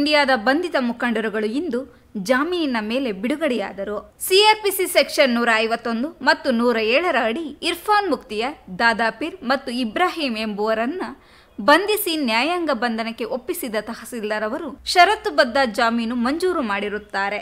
ಇಂಡಿಯಾದ ಬಂಧಿತ ಮುಖಂಡರುಗಳು ಇಂದು ಜಾಮೀನಿನ ಮೇಲೆ ಬಿಡುಗಡೆಯಾದರು ಸಿಆರ್ಪಿಸಿ ಸೆಕ್ಷನ್ ನೂರ ಐವತ್ತೊಂದು ಮತ್ತು ನೂರ ಏಳರ ಅಡಿ ಇರ್ಫಾನ್ ಮುಕ್ತಿಯಾರ್ ದಾದಾಪೀರ್ ಮತ್ತು ಇಬ್ರಾಹಿಂ ಎಂಬುವರನ್ನ ಬಂಧಿಸಿ ನ್ಯಾಯಾಂಗ ಬಂಧನಕ್ಕೆ ಒಪ್ಪಿಸಿದ ತಹಸೀಲ್ದಾರ್ ಅವರು ಷರತ್ತುಬದ್ಧ ಜಾಮೀನು ಮಂಜೂರು ಮಾಡಿರುತ್ತಾರೆ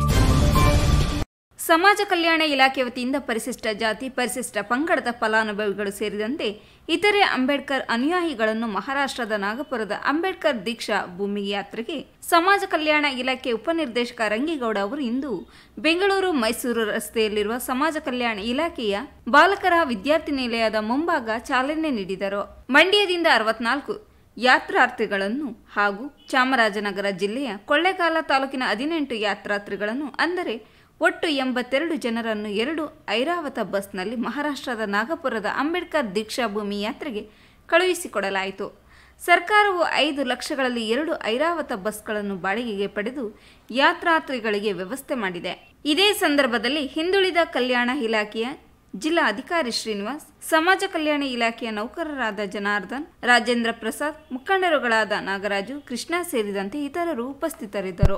ಸಮಾಜ ಕಲ್ಯಾಣ ಇಲಾಖೆ ವತಿಯಿಂದ ಪರಿಶಿಷ್ಟ ಜಾತಿ ಪರಿಶಿಷ್ಟ ಪಂಗಡದ ಫಲಾನುಭವಿಗಳು ಸೇರಿದಂತೆ ಇತರೆ ಅಂಬೇಡ್ಕರ್ ಅನುಯಾಯಿಗಳನ್ನು ಮಹಾರಾಷ್ಟ್ರದ ನಾಗಪುರದ ಅಂಬೇಡ್ಕರ್ ದೀಕ್ಷಾ ಭೂಮಿ ಯಾತ್ರೆಗೆ ಸಮಾಜ ಕಲ್ಯಾಣ ಇಲಾಖೆ ಉಪನಿರ್ದೇಶಕ ರಂಗೇಗೌಡ ಅವರು ಇಂದು ಬೆಂಗಳೂರು ಮೈಸೂರು ರಸ್ತೆಯಲ್ಲಿರುವ ಸಮಾಜ ಕಲ್ಯಾಣ ಇಲಾಖೆಯ ಬಾಲಕರ ವಿದ್ಯಾರ್ಥಿ ನಿಲಯದ ಮುಂಭಾಗ ಚಾಲನೆ ನೀಡಿದರು ಮಂಡ್ಯದಿಂದ ಅರವತ್ನಾಲ್ಕು ಯಾತ್ರಾರ್ಥಿಗಳನ್ನು ಹಾಗೂ ಚಾಮರಾಜನಗರ ಜಿಲ್ಲೆಯ ಕೊಳ್ಳೇಗಾಲ ತಾಲೂಕಿನ ಹದಿನೆಂಟು ಯಾತ್ರಾರ್ಥಿಗಳನ್ನು ಅಂದರೆ ಒಟ್ಟು ಎಂಬತ್ತೆರಡು ಜನರನ್ನು ಎರಡು ಐರಾವತ ಬಸ್ನಲ್ಲಿ ಮಹಾರಾಷ್ಟ್ರದ ನಾಗಪುರದ ಅಂಬೇಡ್ಕರ್ ದೀಕ್ಷಾಭೂಮಿ ಯಾತ್ರೆಗೆ ಕಳುಹಿಸಿಕೊಡಲಾಯಿತು ಸರ್ಕಾರವು ಐದು ಲಕ್ಷಗಳಲ್ಲಿ ಎರಡು ಐರಾವತ ಬಸ್ಗಳನ್ನು ಬಾಡಿಗೆಗೆ ಪಡೆದು ಯಾತ್ರಾರ್ಥಿಗಳಿಗೆ ವ್ಯವಸ್ಥೆ ಮಾಡಿದೆ ಇದೇ ಸಂದರ್ಭದಲ್ಲಿ ಹಿಂದುಳಿದ ಕಲ್ಯಾಣ ಇಲಾಖೆಯ ಜಿಲ್ಲಾ ಅಧಿಕಾರಿ ಶ್ರೀನಿವಾಸ್ ಸಮಾಜ ಕಲ್ಯಾಣ ಇಲಾಖೆಯ ನೌಕರರಾದ ಜನಾರ್ದನ್ ರಾಜೇಂದ್ರ ಪ್ರಸಾದ್ ಮುಖಂಡರುಗಳಾದ ನಾಗರಾಜು ಕೃಷ್ಣ ಸೇರಿದಂತೆ ಇತರರು ಉಪಸ್ಥಿತರಿದ್ದರು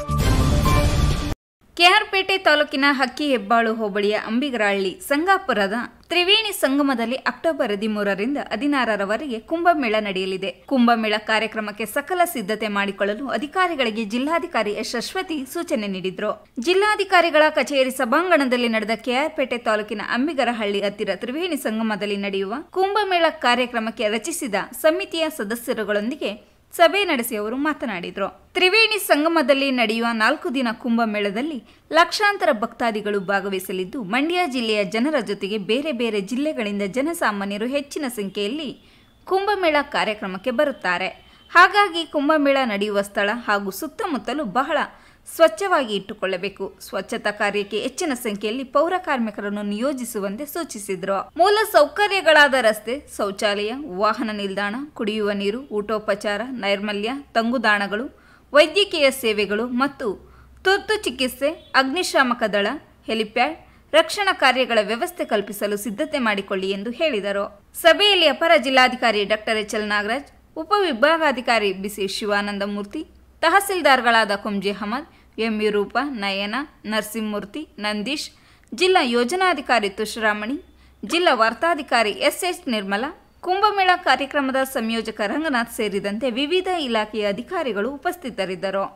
ಕೆಆರ್ಪೇಟೆ ತಾಲೂಕಿನ ಹಕ್ಕಿ ಹೆಬ್ಬಾಳು ಹೋಬಳಿಯ ಅಂಬಿಗರಹಳ್ಳಿ ಸಂಗಾಪುರದ ತ್ರಿವೇಣಿ ಸಂಗಮದಲ್ಲಿ ಅಕ್ಟೋಬರ್ ಹದಿಮೂರರಿಂದ ಹದಿನಾರರವರೆಗೆ ಕುಂಭಮೇಳ ನಡೆಯಲಿದೆ ಕುಂಭಮೇಳ ಕಾರ್ಯಕ್ರಮಕ್ಕೆ ಸಕಲ ಸಿದ್ಧತೆ ಮಾಡಿಕೊಳ್ಳಲು ಅಧಿಕಾರಿಗಳಿಗೆ ಜಿಲ್ಲಾಧಿಕಾರಿ ಎಸ್ ಅಶ್ವತಿ ಸೂಚನೆ ನೀಡಿದ್ರು ಜಿಲ್ಲಾಧಿಕಾರಿಗಳ ಕಚೇರಿ ಸಭಾಂಗಣದಲ್ಲಿ ನಡೆದ ಕೆಆರ್ಪೇಟೆ ತಾಲೂಕಿನ ಅಂಬಿಗರಹಳ್ಳಿ ಹತ್ತಿರ ತ್ರಿವೇಣಿ ಸಂಗಮದಲ್ಲಿ ನಡೆಯುವ ಕುಂಭಮೇಳ ಕಾರ್ಯಕ್ರಮಕ್ಕೆ ರಚಿಸಿದ ಸಮಿತಿಯ ಸದಸ್ಯರುಗಳೊಂದಿಗೆ ಸಭೆ ನಡೆಸಿ ಅವರು ಮಾತನಾಡಿದರು ತ್ರಿವೇಣಿ ಸಂಗಮದಲ್ಲಿ ನಡೆಯುವ ನಾಲ್ಕು ದಿನ ಕುಂಭಮೇಳದಲ್ಲಿ ಲಕ್ಷಾಂತರ ಭಕ್ತಾದಿಗಳು ಭಾಗವಹಿಸಲಿದ್ದು ಮಂಡ್ಯ ಜಿಲ್ಲೆಯ ಜನರ ಜೊತೆಗೆ ಬೇರೆ ಬೇರೆ ಜಿಲ್ಲೆಗಳಿಂದ ಜನಸಾಮಾನ್ಯರು ಹೆಚ್ಚಿನ ಸಂಖ್ಯೆಯಲ್ಲಿ ಕುಂಭಮೇಳ ಕಾರ್ಯಕ್ರಮಕ್ಕೆ ಬರುತ್ತಾರೆ ಹಾಗಾಗಿ ಕುಂಭಮೇಳ ನಡೆಯುವ ಸ್ಥಳ ಹಾಗೂ ಸುತ್ತಮುತ್ತಲು ಬಹಳ ಸ್ವಚ್ಛವಾಗಿ ಇಟ್ಟುಕೊಳ್ಳಬೇಕು ಸ್ವಚ್ಛತಾ ಕಾರ್ಯಕ್ಕೆ ಹೆಚ್ಚಿನ ಸಂಖ್ಯೆಯಲ್ಲಿ ಪೌರ ಕಾರ್ಮಿಕರನ್ನು ನಿಯೋಜಿಸುವಂತೆ ಸೂಚಿಸಿದರು ಮೂಲ ಸೌಕರ್ಯಗಳಾದ ರಸ್ತೆ ಶೌಚಾಲಯ ವಾಹನ ನಿಲ್ದಾಣ ಕುಡಿಯುವ ನೀರು ಊಟೋಪಚಾರ ನೈರ್ಮಲ್ಯ ತಂಗುದಾಣಗಳು ವೈದ್ಯಕೀಯ ಸೇವೆಗಳು ಮತ್ತು ತುರ್ತು ಚಿಕಿತ್ಸೆ ಅಗ್ನಿಶಾಮಕ ದಳ ಹೆಲಿಪ್ಯಾಡ್ ರಕ್ಷಣಾ ಕಾರ್ಯಗಳ ವ್ಯವಸ್ಥೆ ಕಲ್ಪಿಸಲು ಸಿದ್ಧತೆ ಮಾಡಿಕೊಳ್ಳಿ ಎಂದು ಹೇಳಿದರು ಸಭೆಯಲ್ಲಿ ಅಪರ ಜಿಲ್ಲಾಧಿಕಾರಿ ಡಾಕ್ಟರ್ ಎಚ್ ಎಲ್ ನಾಗರಾಜ್ ಉಪವಿಭಾಗಾಧಿಕಾರಿ ಬಿಸಿ ಶಿವಾನಂದಮೂರ್ತಿ ತಹಸೀಲ್ದಾರ್ಗಳಾದ ಕುಂಜೆ ಅಹಮದ್ ಎಂ ರೂಪ ನಯನ ನರಸಿಂಹಮೂರ್ತಿ ನಂದೀಶ್ ಜಿಲ್ಲಾ ಯೋಜನಾಧಿಕಾರಿ ತುಷರಾಮಣಿ ಜಿಲ್ಲಾ ವಾರ್ತಾಧಿಕಾರಿ ಎಸ್ ಎಚ್ ನಿರ್ಮಲಾ ಕುಂಭಮೇಳ ಕಾರ್ಯಕ್ರಮದ ಸಂಯೋಜಕ ರಂಗನಾಥ್ ಸೇರಿದಂತೆ ವಿವಿಧ ಇಲಾಖೆಯ ಅಧಿಕಾರಿಗಳು ಉಪಸ್ಥಿತರಿದ್ದರು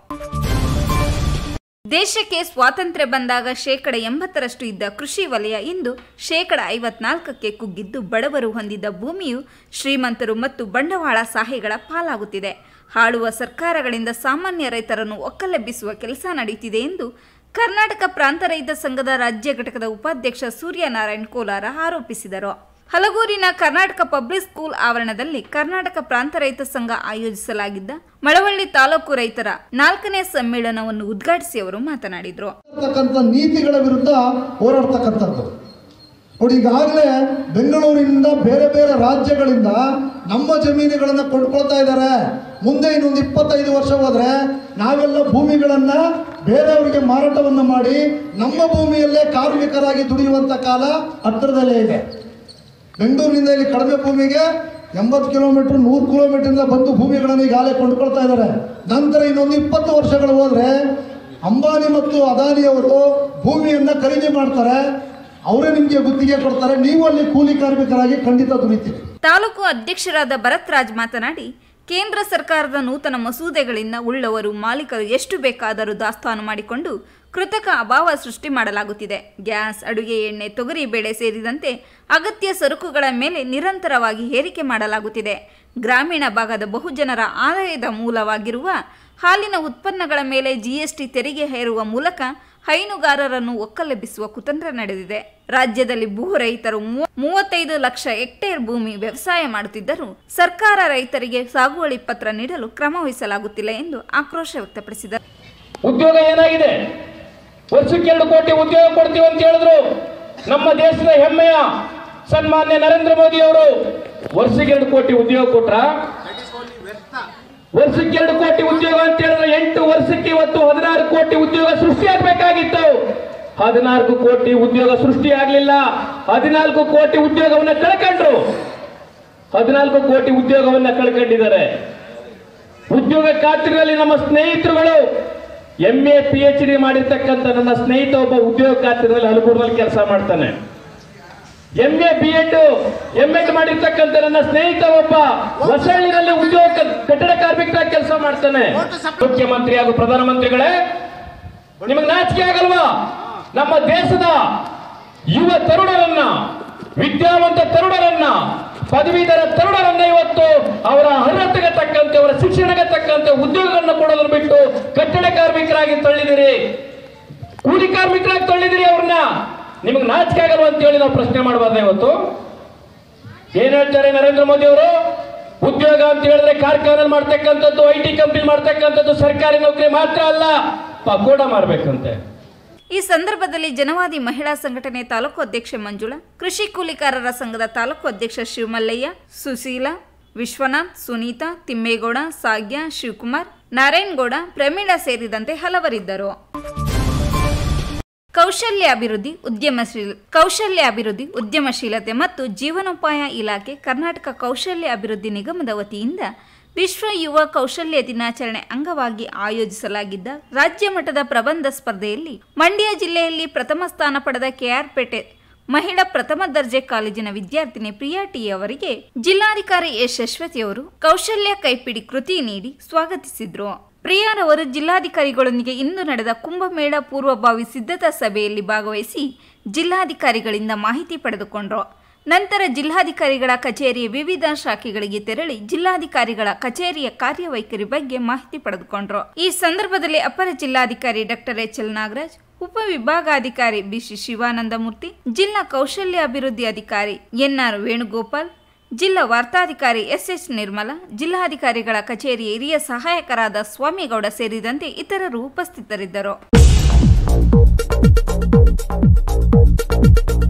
ದೇಶಕ್ಕೆ ಸ್ವಾತಂತ್ರ್ಯ ಬಂದಾಗ ಶೇಕಡ ಎಂಬತ್ತರಷ್ಟು ಇದ್ದ ಕೃಷಿ ವಲಯ ಇಂದು ಶೇಕಡ ಐವತ್ನಾಲ್ಕಕ್ಕೆ ಕುಗ್ಗಿದ್ದು ಬಡವರು ಹೊಂದಿದ್ದ ಭೂಮಿಯು ಶ್ರೀಮಂತರು ಮತ್ತು ಬಂಡವಾಳಶಾಹಿಗಳ ಪಾಲಾಗುತ್ತಿದೆ ಆಳುವ ಸರ್ಕಾರಗಳಿಂದ ಸಾಮಾನ್ಯ ರೈತರನ್ನು ಒಕ್ಕಲೆಬ್ಬಿಸುವ ಕೆಲಸ ನಡೆಯುತ್ತಿದೆ ಎಂದು ಕರ್ನಾಟಕ ಪ್ರಾಂತ ರೈತ ಸಂಘದ ರಾಜ್ಯ ಘಟಕದ ಉಪಾಧ್ಯಕ್ಷ ಸೂರ್ಯನಾರಾಯಣ್ ಕೋಲಾರ ಆರೋಪಿಸಿದರು ಹಲಗೂರಿನ ಕರ್ನಾಟಕ ಪಬ್ಲಿಕ್ ಸ್ಕೂಲ್ ಆವರಣದಲ್ಲಿ ಕರ್ನಾಟಕ ಪ್ರಾಂತ ರೈತ ಸಂಘ ಆಯೋಜಿಸಲಾಗಿದ್ದ ಮಳವಳ್ಳಿ ತಾಲೂಕು ರೈತರ ನಾಲ್ಕನೇ ಸಮ್ಮೇಳನವನ್ನು ಉದ್ಘಾಟಿಸಿ ಅವರು ಮಾತನಾಡಿದರು ಇರ್ತಕ್ಕಂಥ ನೀತಿಗಳ ವಿರುದ್ಧ ಹೋರಾಡ್ತಕ್ಕಂಥದ್ದು ನೋಡಿ ಈಗಾಗಲೇ ಬೆಂಗಳೂರಿನಿಂದ ಬೇರೆ ಬೇರೆ ರಾಜ್ಯಗಳಿಂದ ನಮ್ಮ ಜಮೀನುಗಳನ್ನು ಕೊಂಡ್ಕೊಳ್ತಾ ಇದ್ದಾರೆ ಮುಂದೆ ಇನ್ನೊಂದು ಇಪ್ಪತ್ತೈದು ವರ್ಷ ಹೋದರೆ ನಾವೆಲ್ಲ ಭೂಮಿಗಳನ್ನು ಬೇರೆಯವರಿಗೆ ಮಾರಾಟವನ್ನು ಮಾಡಿ ನಮ್ಮ ಭೂಮಿಯಲ್ಲೇ ಕಾರ್ಮಿಕರಾಗಿ ದುಡಿಯುವಂಥ ಕಾಲ ಹತ್ತಿರದಲ್ಲೇ ಇದೆ ಬೆಂಗಳೂರಿನಿಂದ ಇಲ್ಲಿ ಕಡಿಮೆ ಭೂಮಿಗೆ ಎಂಬತ್ತು ಕಿಲೋಮೀಟರ್ ನೂರು ಕಿಲೋಮೀಟರಿಂದ ಬಂದು ಭೂಮಿಗಳನ್ನು ಈಗಾಗಲೇ ಕೊಂಡ್ಕೊಳ್ತಾ ಇದ್ದಾರೆ ನಂತರ ಇನ್ನೊಂದು ಇಪ್ಪತ್ತು ವರ್ಷಗಳು ಹೋದರೆ ಅಂಬಾನಿ ಮತ್ತು ಅದಾನಿಯವರು ಭೂಮಿಯನ್ನು ಖರೀದಿ ಮಾಡ್ತಾರೆ ಅವರೇ ನಿಮಗೆ ಗುತ್ತಿಗೆ ಕೊಡ್ತಾರೆ ನೀವು ಅಲ್ಲಿ ಕೂಲಿ ಕಾರ್ಮಿಕರಾಗಿ ಖಂಡಿತ ದುಡಿತೀರಿ ತಾಲೂಕು ಅಧ್ಯಕ್ಷರಾದ ಭರತ್ ರಾಜ್ ಮಾತನಾಡಿ ಕೇಂದ್ರ ಸರ್ಕಾರದ ನೂತನ ಮಸೂದೆಗಳಿಂದ ಉಳ್ಳವರು ಮಾಲೀಕರು ಎಷ್ಟು ಬೇಕಾದರೂ ದಾಸ್ತಾನು ಮಾಡಿಕೊಂಡು ಕೃತಕ ಅಭಾವ ಸೃಷ್ಟಿ ಮಾಡಲಾಗುತ್ತಿದೆ ಗ್ಯಾಸ್ ಅಡುಗೆ ಎಣ್ಣೆ ತೊಗರಿ ಬೇಳೆ ಸೇರಿದಂತೆ ಅಗತ್ಯ ಸರಕುಗಳ ಮೇಲೆ ನಿರಂತರವಾಗಿ ಏರಿಕೆ ಮಾಡಲಾಗುತ್ತಿದೆ ಗ್ರಾಮೀಣ ಭಾಗದ ಬಹುಜನರ ಆದಾಯದ ಮೂಲವಾಗಿರುವ ಹಾಲಿನ ಉತ್ಪನ್ನಗಳ ಮೇಲೆ ಜಿಎಸ್ಟಿ ತೆರಿಗೆ ಹೇರುವ ಮೂಲಕ ಹೈನುಗಾರರನ್ನು ಒಕ್ಕಲೆಬ್ಬಿಸುವ ಕುತಂತ್ರ ನಡೆದಿದೆ ರಾಜ್ಯದಲ್ಲಿ ಭೂ ರೈತರು ಮೂವ- ಮೂವತ್ತೈದು ಲಕ್ಷ ಹೆಕ್ಟೇರ್ ಭೂಮಿ ವ್ಯವಸಾಯ ಮಾಡುತ್ತಿದ್ದರೂ ಸರ್ಕಾರ ರೈತರಿಗೆ ಸಾಗುವಳಿ ಪತ್ರ ನೀಡಲು ಕ್ರಮ ವಹಿಸಲಾಗುತ್ತಿಲ್ಲ ಎಂದು ಆಕ್ರೋಶ ವ್ಯಕ್ತಪಡಿಸಿದರು ಉದ್ಯೋಗ ಏನಾಗಿದೆ ವರ್ಷಕ್ಕೆ ಎರಡು ಕೋಟಿ ಉದ್ಯೋಗ ಕೊಡ್ತೀವಿ ಅಂತ ಹೇಳಿದ್ರು ನಮ್ಮ ದೇಶದ ಹೆಮ್ಮೆಯ ಸನ್ಮಾನ್ಯ ನರೇಂದ್ರ ಮೋದಿ ಅವರು ವರ್ಷಕ್ಕೆ ಎರಡು ಕೋಟಿ ಉದ್ಯೋಗ ಕೊಟ್ರ ವರ್ಷಕ್ಕೆ ಎರಡು ಕೋಟಿ ಉದ್ಯೋಗ ಅಂತ ಹೇಳಿದ್ರೆ ಎಂಟು ವರ್ಷಕ್ಕೆ ಇವತ್ತು ಹದಿನಾರು ಕೋಟಿ ಉದ್ಯೋಗ ಸೃಷ್ಟಿಯಾಗಬೇಕಾಗಿತ್ತು ಹದಿನಾಲ್ಕು ಕೋಟಿ ಉದ್ಯೋಗ ಸೃಷ್ಟಿ ಆಗ್ಲಿಲ್ಲ ಹದಿನಾಲ್ಕು ಕೋಟಿ ಉದ್ಯೋಗವನ್ನ ಕಳ್ಕೊಂಡ್ರು ಹದಿನಾಲ್ಕು ಕೋಟಿ ಉದ್ಯೋಗವನ್ನ ಕಳ್ಕೊಂಡಿದ್ದಾರೆ ಉದ್ಯೋಗ ಖಾತ್ರಿನಲ್ಲಿ ನಮ್ಮ ಸ್ನೇಹಿತರುಗಳು M A P H D ಮಾಡಿರ್ತಕ್ಕಂಥ ನನ್ನ ಸ್ನೇಹಿತ ಒಬ್ಬ ಉದ್ಯೋಗ ಖಾತ್ರಿನಲ್ಲಿ ಹಲಗೂರಿನಲ್ಲಿ ಕೆಲಸ ಮಾಡ್ತಾನೆ M A B Ed M Ed ಮಾಡಿರ್ತಕ್ಕಂಥ ನನ್ನ ಸ್ನೇಹಿತ ಒಬ್ಬ ಹೊಸಳ್ಳಿನಲ್ಲಿ ಉದ್ಯೋಗ ಕಟ್ಟಡ ಕಾರ್ಮಿಕರಾಗಿ ಕೆಲಸ ಮಾಡ್ತಾನೆ ಮುಖ್ಯಮಂತ್ರಿ ಹಾಗೂ ಪ್ರಧಾನಮಂತ್ರಿಗಳೇ ನಿಮಗೆ ನಾಚಿಕೆ ಆಗಲ್ವಾ ನಮ್ಮ ದೇಶದ ಯುವ ತರುಣರನ್ನ ವಿದ್ಯಾವಂತ ತರುಣರನ್ನ ಪದವೀಧರ ತರುಣರನ್ನ ಇವತ್ತು ಅವರ ಅರ್ಹತೆಗೆ ತಕ್ಕಂತೆ ಅವರ ಶಿಕ್ಷಣಕ್ಕೆ ತಕ್ಕಂತೆ ಉದ್ಯೋಗಗಳನ್ನು ಕೊಡೋದನ್ನು ಬಿಟ್ಟು ಕಟ್ಟಡ ಕಾರ್ಮಿಕರಾಗಿ ತಳ್ಳಿದಿರಿ ಕೂಲಿ ಕಾರ್ಮಿಕರಾಗಿ ತಳ್ಳಿದಿರಿ ಅವ್ರನ್ನ ನಿಮಗೆ ನಾಚಿಕೆ ಆಗಲ್ವಾ ಅಂತ ಹೇಳಿ ನಾವು ಪ್ರಶ್ನೆ ಮಾಡಬಾರ್ದ ಇವತ್ತು ಏನ್ ಹೇಳ್ತಾರೆ ನರೇಂದ್ರ ಮೋದಿ ಅವರು ಉದ್ಯೋಗ ಅಂತ ಹೇಳಿದ್ರೆ ಕಾರ್ಖಾನೆ ಮಾಡ್ತಕ್ಕಂಥದ್ದು ಐ ಟಿ ಕಂಪ್ನಿ ಮಾಡ್ತಕ್ಕಂಥದ್ದು ಸರ್ಕಾರಿ ನೌಕರಿ ಮಾತ್ರ ಅಲ್ಲ ಪಕೋಡ ಮಾರ್ಬೇಕಂತೆ ಈ ಸಂದರ್ಭದಲ್ಲಿ ಜನವಾದಿ ಮಹಿಳಾ ಸಂಘಟನೆ ತಾಲೂಕು ಅಧ್ಯಕ್ಷೆ ಮಂಜುಳಾ ಕೃಷಿ ಕೂಲಿಕಾರರ ಸಂಘದ ತಾಲೂಕು ಅಧ್ಯಕ್ಷ ಶಿವಮಲ್ಲಯ್ಯ ಸುಶೀಲಾ ವಿಶ್ವನಾಥ್ ಸುನೀತಾ ತಿಮ್ಮೇಗೌಡ ಸಾಗ್ಯ ಶಿವಕುಮಾರ್ ನಾರಾಯಣಗೌಡ ಪ್ರಮೀಳಾ ಸೇರಿದಂತೆ ಹಲವರಿದ್ದರು ಕೌಶಲ್ಯ ಅಭಿವೃದ್ಧಿ ಉದ್ಯಮಶೀಲ ಕೌಶಲ್ಯ ಅಭಿವೃದ್ಧಿ ಉದ್ಯಮಶೀಲತೆ ಮತ್ತು ಜೀವನೋಪಾಯ ಇಲಾಖೆ ಕರ್ನಾಟಕ ಕೌಶಲ್ಯ ಅಭಿವೃದ್ಧಿ ನಿಗಮದ ವತಿಯಿಂದ ವಿಶ್ವ ಯುವ ಕೌಶಲ್ಯ ದಿನಾಚರಣೆ ಅಂಗವಾಗಿ ಆಯೋಜಿಸಲಾಗಿದ್ದ ರಾಜ್ಯ ಮಟ್ಟದ ಪ್ರಬಂಧ ಸ್ಪರ್ಧೆಯಲ್ಲಿ ಮಂಡ್ಯ ಜಿಲ್ಲೆಯಲ್ಲಿ ಪ್ರಥಮ ಸ್ಥಾನ ಪಡೆದ ಕೆಆರ್ಪೇಟೆ ಮಹಿಳಾ ಪ್ರಥಮ ದರ್ಜೆ ಕಾಲೇಜಿನ ವಿದ್ಯಾರ್ಥಿನಿ ಪ್ರಿಯಾ ಟಿ ಅವರಿಗೆ ಜಿಲ್ಲಾಧಿಕಾರಿ ಎಸ್ ಯಶವತಿಯವರು ಕೌಶಲ್ಯ ಕೈಪಿಡಿ ಕೃತಿ ನೀಡಿ ಸ್ವಾಗತಿಸಿದ್ರು ಪ್ರಿಯಾರವರು ಜಿಲ್ಲಾಧಿಕಾರಿಗಳೊಂದಿಗೆ ಇಂದು ನಡೆದ ಕುಂಭಮೇಳ ಪೂರ್ವಭಾವಿ ಸಿದ್ಧತಾ ಸಭೆಯಲ್ಲಿ ಭಾಗವಹಿಸಿ ಜಿಲ್ಲಾಧಿಕಾರಿಗಳಿಂದ ಮಾಹಿತಿ ಪಡೆದುಕೊಂಡ್ರು ನಂತರ ಜಿಲ್ಲಾಧಿಕಾರಿಗಳ ಕಚೇರಿಯ ವಿವಿಧ ಶಾಖೆಗಳಿಗೆ ತೆರಳಿ ಜಿಲ್ಲಾಧಿಕಾರಿಗಳ ಕಚೇರಿಯ ಕಾರ್ಯವೈಖರಿ ಬಗ್ಗೆ ಮಾಹಿತಿ ಪಡೆದುಕೊಂಡ್ರು ಈ ಸಂದರ್ಭದಲ್ಲಿ ಅಪರ ಜಿಲ್ಲಾಧಿಕಾರಿ ಡಾಕ್ಟರ್ ಎಚ್ ಎಲ್ ನಾಗರಾಜ್ ಉಪವಿಭಾಗಾಧಿಕಾರಿ ಬಿಸಿ ಶಿವಾನಂದಮೂರ್ತಿ ಜಿಲ್ಲಾ ಕೌಶಲ್ಯ ಅಭಿವೃದ್ಧಿ ಅಧಿಕಾರಿ ಎನ್ಆರ್ ವೇಣುಗೋಪಾಲ್ ಜಿಲ್ಲಾ ವಾರ್ತಾಧಿಕಾರಿ ಎಸ್ಎಸ್ ನಿರ್ಮಲಾ ಜಿಲ್ಲಾಧಿಕಾರಿಗಳ ಕಚೇರಿಯ ಹಿರಿಯ ಸಹಾಯಕರಾದ ಸ್ವಾಮಿಗೌಡ ಸೇರಿದಂತೆ ಇತರರು ಉಪಸ್ಥಿತರಿದ್ದರು